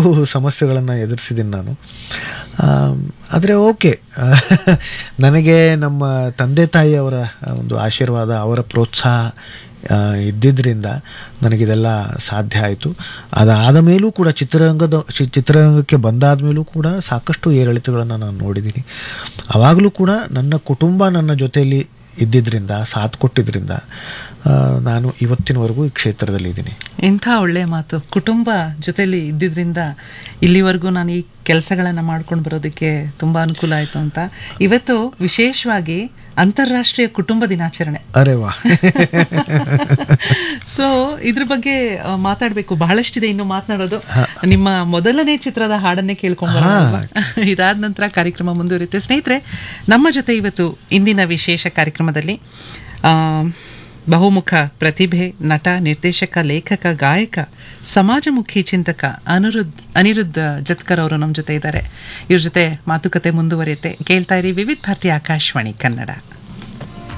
ಸಮಸ್ಯೆಗಳನ್ನು ಎದುರಿಸಿದ್ದೀನಿ ನಾನು ಆದರೆ ಓಕೆ ನನಗೆ ನಮ್ಮ ತಂದೆ ತಾಯಿಯವರ ಒಂದು ಆಶೀರ್ವಾದ ಅವರ ಪ್ರೋತ್ಸಾಹ ಆ, ಇದ್ದಿದ್ದರಿಂದ ನನಗಿದೆಲ್ಲ ಸಾಧ್ಯ ಆಯಿತು ಅದಾದ ಮೇಲೂ ಕೂಡ ಚಿತ್ರರಂಗದ ಚಿ- ಚಿತ್ರರಂಗಕ್ಕೆ ಬಂದಾದ ಮೇಲೂ ಕೂಡ ಸಾಕಷ್ಟು ಏರಿಳಿತಗಳನ್ನು ನಾನು ನೋಡಿದ್ದೀನಿ ಆವಾಗಲೂ ಕೂಡ ನನ್ನ ಕುಟುಂಬ ನನ್ನ ಜೊತೆಯಲ್ಲಿ ಇದ್ದಿದ್ದರಿಂದ ಸಾಥ್ ಕೊಟ್ಟಿದ್ದರಿಂದ ಆ, ನಾನು ಇವತ್ತಿನವರೆಗೂ ಈ ಕ್ಷೇತ್ರದಲ್ಲಿ ಇದ್ದೀನಿ ಇಂಥ ಒಳ್ಳೆಯ ಮಾತು ಕುಟುಂಬ ಜೊತೆಲಿ ಇದ್ದಿದ್ರಿಂದ ಇಲ್ಲಿವರೆಗೂ ನಾನು ಈ ಕೆಲಸಗಳನ್ನ ಮಾಡ್ಕೊಂಡು ಬರೋದಕ್ಕೆ ತುಂಬಾ ಅನುಕೂಲ ಆಯ್ತು ಅಂತ ಇವತ್ತು ವಿಶೇಷವಾಗಿ ಅಂತಾರಾಷ್ಟ್ರೀಯ ಕುಟುಂಬ ದಿನಾಚರಣೆ ಅರೆ ವಾ ಸೊ ಇದ್ರ ಬಗ್ಗೆ ಆ, ಮಾತಾಡ್ಬೇಕು ಬಹಳಷ್ಟಿದೆ ಇನ್ನು ಮಾತನಾಡೋದು ನಿಮ್ಮ ಮೊದಲನೇ ಚಿತ್ರದ ಹಾಡನ್ನೇ ಕೇಳ್ಕೊಂಡ್ಬರೋಣ ಇದಾದ ನಂತರ ಕಾರ್ಯಕ್ರಮ ಮುಂದುವರಿಯುತ್ತೆ ಸ್ನೇಹಿತರೆ ನಮ್ಮ ಜೊತೆ ಇವತ್ತು ಇಂದಿನ ವಿಶೇಷ ಕಾರ್ಯಕ್ರಮದಲ್ಲಿ ಆ, ಬಹುಮುಖ ಪ್ರತಿಭೆ ನಟ ನಿರ್ದೇಶಕ ಲೇಖಕ ಗಾಯಕ ಸಮಾಜಮುಖಿ ಚಿಂತಕ ಅನಿರುದ್ಧ ಅನಿರುದ್ಧ ಜತ್ಕರ್ ಅವರು ನಮ್ಮ ಜೊತೆ ಇದ್ದಾರೆ ಇವ್ರ ಜೊತೆ ಮಾತುಕತೆ ಮುಂದುವರಿಯುತ್ತೆ ಕೇಳ್ತಾ ಇರಿ ವಿವಿಧ ಭಾರತಿ ಆಕಾಶವಾಣಿ ಕನ್ನಡ